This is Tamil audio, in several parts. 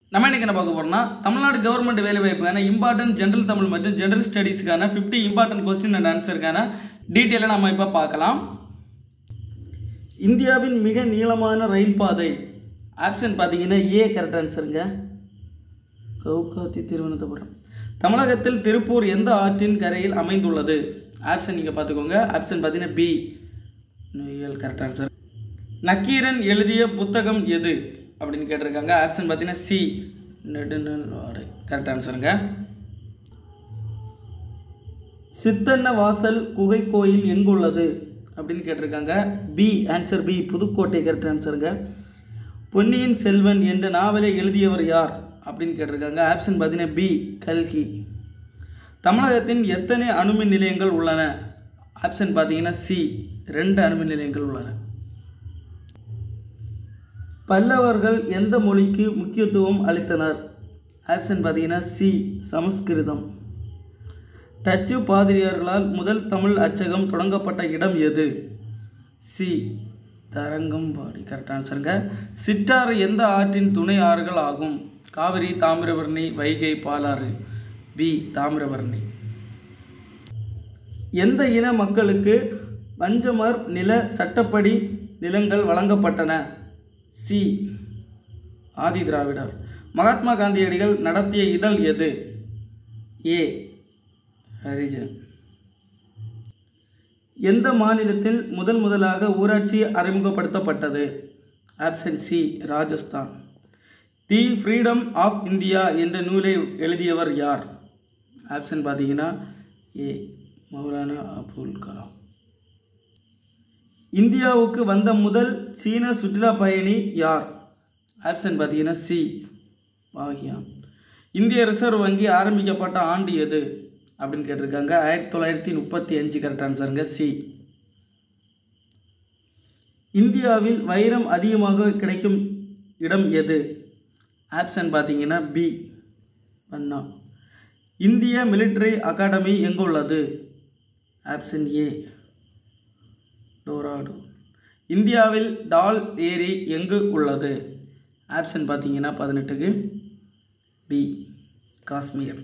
நம்ம இன்னைக்கு என்ன பார்க்க போறோம்னா தமிழ்நாடு கவர்மெண்ட் வேலைவாய்ப்புக்கான இம்பார்ட்டன்ட் ஜென்ரல் தமிழ் மற்றும் ஜென்ரல் ஸ்டடீஸ்க்கான 50 இம்பார்ட்டன்ட் கொஸ்டின் அண்ட் ஆன்சருக்கான டீட்டெயிலை நம்ம இப்போ பார்க்கலாம் இந்தியாவின் மிக நீளமான ரயில் பாதை ஆப்ஷன் பார்த்தீங்கன்னா ஏ கரெக்ட் ஆன்சருங்க கவுகாத்தி திருவனந்தபுரம் தமிழகத்தில் திருப்பூர் எந்த ஆற்றின் கரையில் அமைந்துள்ளது ஆப்ஷன் நீங்கள் பார்த்துக்கோங்க ஆப்ஷன் பார்த்தீங்கன்னா B Noyyal correct answer Nakkeeran எழுதிய புத்தகம் எது அப்படின்னு கேட்டிருக்காங்க ஆப்ஷன் பார்த்தீங்கன்னா சி நெடுநல் வாடை கரெக்ட் ஆன்சருங்க சித்தன்ன வாசல் குகை கோயில் எங்குள்ளது அப்படின்னு கேட்டிருக்காங்க B answer B Pudukkottai correct ஆன்சருங்க பொன்னியின் செல்வன் என்ற நாவலை எழுதியவர் யார் அப்படின்னு கேட்டிருக்காங்க ஆப்ஷன் பார்த்தீங்கன்னா பி கல்கி தமிழகத்தின் எத்தனை அணுமின் நிலையங்கள் உள்ளன ஆப்ஷன் பார்த்தீங்கன்னா சி ரெண்டு அணுமின் நிலையங்கள் உள்ளன பல்லவர்கள் எந்த மொழிக்கு முக்கியத்துவம் அளித்தனர் ஆப்ஷன் பார்த்தீங்கன்னா சி சமஸ்கிருதம் டச்சு பாதிரியார்களால் முதல் தமிழ் அச்சகம் தொடங்கப்பட்ட இடம் எது சி தரங்கம்பாடி கரெக்ட் ஆன்சருங்க சிற்றாறு எந்த ஆற்றின் துணை ஆறுகள் ஆகும் காவிரி தாமிரபரணி வைகை பாலாறு பி தாமிரபரணி எந்த இன மக்களுக்கு பஞ்சமர் நில சட்டப்படி நிலங்கள் வழங்கப்பட்டன சி ஆதி திராவிடர் மகாத்மா காந்தியடிகள் நடத்திய இதழ் எது ஏ ஹரிஜன் எந்த மாநிலத்தில் முதன் முதலாக ஊராட்சி அறிமுகப்படுத்தப்பட்டது option C Rajasthan the freedom of India என்ற நூலை எழுதியவர் யார் ஆப்ஷன் பார்த்தீங்கன்னா ஏ மௌலானா அபுல் கலாம் இந்தியாவுக்கு வந்த முதல் சீன சுற்றுலா பயணி யார் ஆப்ஷன் பார்த்தீங்கன்னா சி பாகியான் இந்திய ரிசர்வ் வங்கி ஆரம்பிக்கப்பட்ட ஆண்டு எது அப்படின்னு கேட்டிருக்காங்க ஆயிரத்தி தொள்ளாயிரத்தி முப்பத்தி அஞ்சு கரெக்ட் ஆன்சருங்க சி இந்தியாவில் வைரம் அதிகமாக கிடைக்கும் இடம் எது ஆப்ஷன் பார்த்தீங்கன்னா பி அண்ணா இந்திய மிலிட்டரி அகாடமி எங்கு உள்ளது ஆப்ஷன் ஏ டோராடோ இந்தியாவில் டால் ஏரி எங்கு உள்ளது ஆப்ஷன் பார்த்தீங்கன்னா பதினெட்டுக்கு பி காஷ்மீர்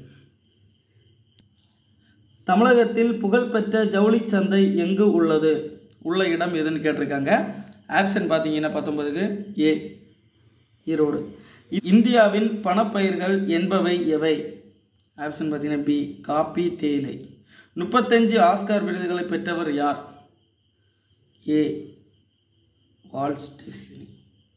தமிழகத்தில் புகழ்பெற்ற ஜவுளி சந்தை எங்கு உள்ளது உள்ள இடம் எதுன்னு கேட்டிருக்காங்க ஆப்ஷன் பார்த்தீங்கன்னா பத்தொன்பதுக்கு ஏ ஈரோடு இ- இந்தியாவின் பணப்பயிர்கள் என்பவை எவை ஆப்ஷன் பார்த்தீங்கன்னா பி காப்பி தேயிலை முப்பத்தஞ்சு ஆஸ்கார் விருதுகளை பெற்றவர் யார் ஏ வால்ஸ் டிஸ்னி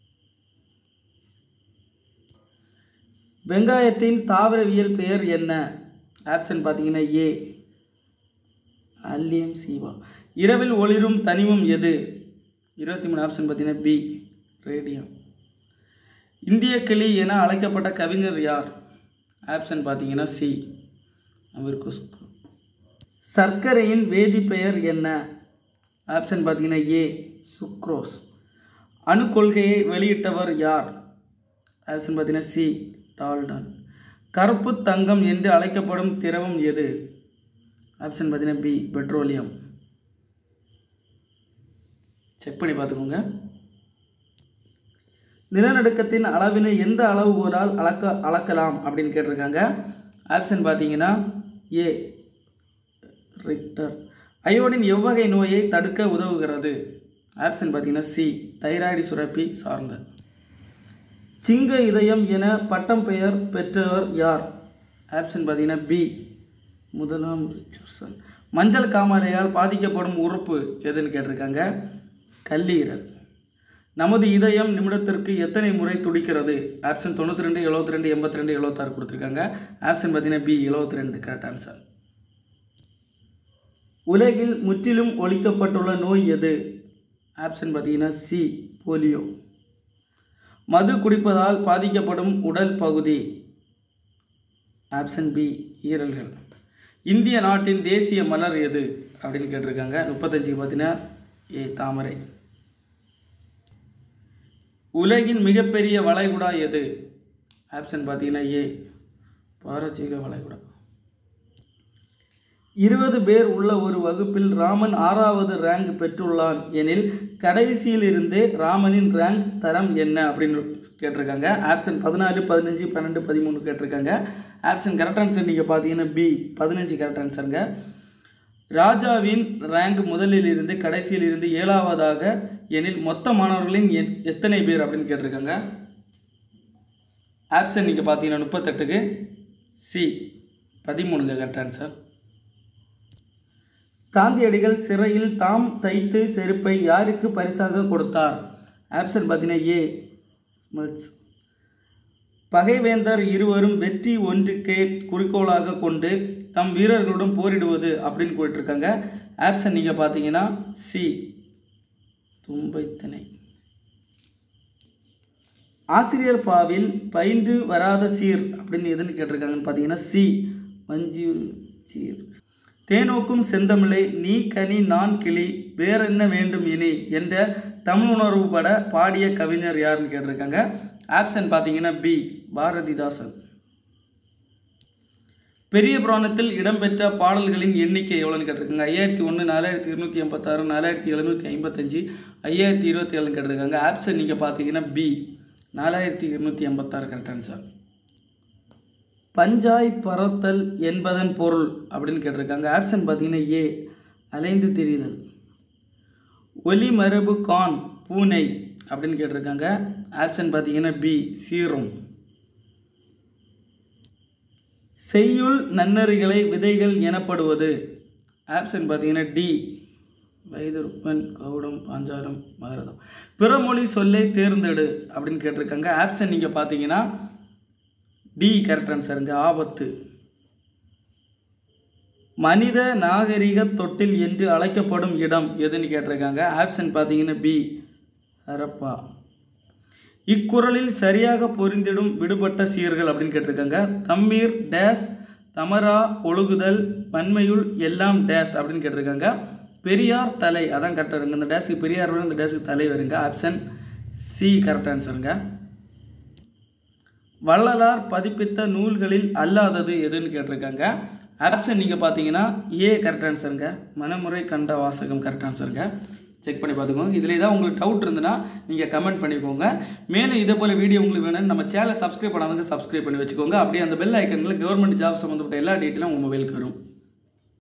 வெங்காயத்தின் தாவரவியல் பெயர் என்ன ஆப்ஷன் பார்த்தீங்கன்னா ஏ அல்லியம் சீவா இரவில் ஒளிரும் தனிமம் எது இருபத்தி மூணு ஆப்ஷன் பார்த்தீங்கன்னா பி ரேடியம் இந்திய கிளி என அழைக்கப்பட்ட கவிஞர் யார் ஆப்ஷன் பார்த்தீங்கன்னா சி அமீர் குஸ்கு சர்க்கரையின் வேதிப்பெயர் என்ன ஆப்ஷன் பார்த்தீங்கன்னா ஏ சுக்ரோஸ் அணு கொள்கையை வெளியிட்டவர் யார் ஆப்ஷன் பார்த்தீங்கன்னா சி டால்டன் கருப்பு தங்கம் என்று அழைக்கப்படும் திரவம் எது ஆப்ஷன் பார்த்தீங்கன்னா பி பெட்ரோலியம் செக் பண்ணி பார்த்துக்கோங்க நிலநடுக்கத்தின் அளவினை எந்த அளவுகோலால் அளக்க அளக்கலாம் அப்படின்னு கேட்டிருக்காங்க ஆப்ஷன் பார்த்தீங்கன்னா ஏ ரிக்டர் அயோடின் எவ்வகை நோயை தடுக்க உதவுகிறது ஆப்ஷன் பார்த்தீங்கன்னா சி தைராய்டு சுரப்பி சார்ந்த சிங்க இதயம் என பட்டம் பெயர் பெற்றவர் யார் ஆப்ஷன் பார்த்தீங்கன்னா பி முதலாம் ரிச்சர்சன் மஞ்சள் காமாலையால் பாதிக்கப்படும் உறுப்பு எதுன்னு கேட்டிருக்காங்க கல்லீரல் நமது இதயம் நிமிடத்திற்கு எத்தனை முறை துடிக்கிறது ஆப்ஷன் தொண்ணூற்றி ரெண்டு எழுபத்தி ரெண்டு எண்பத்தி ரெண்டு எழுபத்தாறு கொடுத்துருக்காங்க ஆப்ஷன் பார்த்தீங்கன்னா பி எழுபத்தி ரெண்டு கரெக்ட் ஆன்சர் உலகில் முற்றிலும் ஒழிக்கப்பட்டுள்ள நோய் எது ஆப்ஷன் பார்த்தீங்கன்னா சி போலியோ மது குடிப்பதால் பாதிக்கப்படும் உடல் பகுதி ஆப்ஷன் பி ஈரல்கள் இந்திய நாட்டின் தேசிய மலர் எது அப்படின்னு கேட்டிருக்காங்க முப்பத்தஞ்சுக்கு பார்த்தீங்கன்னா ஏ தாமரை உலகின் மிகப்பெரிய வளைகுடா எது ஆப்ஷன் பார்த்தீங்கன்னா ஏ பாரசீக வளைகுடா இருபது பேர் உள்ள ஒரு வகுப்பில் ராமன் ஆறாவது ரேங்க் பெற்றுள்ளான் எனில் கடைசியிலிருந்தே ராமனின் ரேங்க் தரம் என்ன அப்படின்னு கேட்டிருக்காங்க ஆப்ஷன் பதினாலு பதினஞ்சு பன்னெண்டு பதிமூணு கேட்டிருக்காங்க ஆப்ஷன் கரெக்ட் ஆன்சர் நீங்கள் பார்த்தீங்கன்னா பி பதினஞ்சு கரெக்ட் ஆன்சருங்க ராஜாவின் ரேங்க் முதலில் இருந்து கடைசியில் இருந்து ஏழாவதாக எனில் மொத்த மாணவர்களின் எண் எத்தனை பேர் அப்படின்னு கேட்டிருக்காங்க ஆப்ஷன் நீங்கள் பார்த்தீங்கன்னா முப்பத்தெட்டுக்கு சி பதிமூணுங்க கரெக்ட் ஆன்சர் காந்தியடிகள் சிறையில் தாம் தைத்து செருப்பை யாருக்கு பரிசாக கொடுத்தார் ஆப்ஷன் பார்த்தீங்கன்னா ஏ ஸ்மட்ஸ் பகைவேந்தர் இருவரும் வெற்றி ஒன்றுக்கே குறிக்கோளாக கொண்டு தம் வீரர்களுடன் போரிடுவது அப்படின்னு போயிட்டுருக்காங்க ஆப்ஷன் நீங்கள் பார்த்தீங்கன்னா சி தும்பைத்தனை ஆசிரியர் பாவில் பயின்று வராத சீர் அப்படின்னு எதுன்னு கேட்டிருக்காங்கன்னு பார்த்தீங்கன்னா சி மஞ்சூர் சீர் தேனோக்கும் செந்தமிழை நீ கனி நான் கிளி வேற என்ன வேண்டும் இனி என்ற தமிழ் உணர்வு பட பாடிய கவிஞர் யாருன்னு கேட்டிருக்காங்க ஆப்ஷன் பார்த்தீங்கன்னா பி பாரதிதாசன் பெரிய புராணத்தில் இடம்பெற்ற பாடல்களின் எண்ணிக்கை எவ்வளோன்னு கேட்டிருக்காங்க ஐயாயிரத்தி ஒன்று நாலாயிரத்தி இருநூற்றி எண்பத்தாறு நாலாயிரத்தி எழுநூற்றி ஐம்பத்தஞ்சு ஐயாயிரத்தி இருபத்தி ஏழுன்னு கேட்டிருக்காங்க ஆப்ஷன் நீங்கள் பார்த்தீங்கன்னா பி நாலாயிரத்தி இருநூற்றி எண்பத்தாறு கரெக்ட் ஆன்சர் பஞ்சாய் பறத்தல் என்பதன் பொருள் அப்படின்னு கேட்டிருக்காங்க ஆப்ஷன் பார்த்தீங்கன்னா ஏ அலைந்து திரிதல் ஒலி மரபு கான் பூனை அப்படின்னு கேட்டிருக்காங்க ஆப்ஷன் பார்த்தீங்கன்னா பி சீரும் செய்யுள் நன்னறிகளை விதைகள் எனப்படுவது ஆப்ஷன் பார்த்தீங்கன்னா டி வைதருப்பன் கவுடம் பாஞ்சாலம் மகரதம் பிறமொழி சொல்லை தேர்ந்தெடு அப்படின்னு கேட்டிருக்காங்க ஆப்ஷன் நீங்கள் பார்த்தீங்கன்னா டி கரெக்ட் ஆன்சருங்க ஆபத்து மனித நாகரிக தொட்டில் என்று அழைக்கப்படும் இடம் எதுன்னு கேட்டிருக்காங்க ஆப்ஷன் பார்த்தீங்கன்னா பி ஹரப்பா இக்குறளில் சரியாக பொருந்திடும் விடுபட்ட சீர்கள் அப்படின்னு கேட்டிருக்காங்க தம்மீர் டேஸ் தமரா ஒழுகுதல் வன்மையுள் எல்லாம் டேஸ் அப்படின்னு கேட்டிருக்காங்க பெரியார் தலை அதான் கரெக்டாக இருங்க இந்த டேஸுக்கு பெரியார் வரும் இந்த டேஸுக்கு தலை வருங்க ஆப்ஷன் சி கரெக்ட் ஆன்சருங்க வள்ளலார் பதிப்பித்த நூல்களில் அல்லாதது எதுன்னு கேட்டிருக்காங்க ஆப்ஷன் நீங்கள் பார்த்தீங்கன்னா ஏ கரெக்ட் ஆன்சருங்க மனமுறை கண்ட வாசகம் கரெக்ட் ஆன்சருங்க செக் பண்ணி பார்த்துக்கோங்க இதில் ஏதாவது உங்களுக்கு டவுட் இருந்ததுன்னா நீங்கள் கமெண்ட் பண்ணிக்கோங்க மேலும் இதே போல் வீடியோ உங்களுக்கு வேணும் நம்ம சேனலை சப்ஸ்கிரைப் பண்ணாதவங்க சப்ஸ்கிரைப் பண்ணி வச்சுக்கோங்க அப்படியே அந்த பெல் ஐக்கனில் கவர்மெண்ட் ஜாப் சம்மந்தப்பட்ட எல்லா டீட்டெயிலும் உங்கள் மொபைலுக்கு வரும்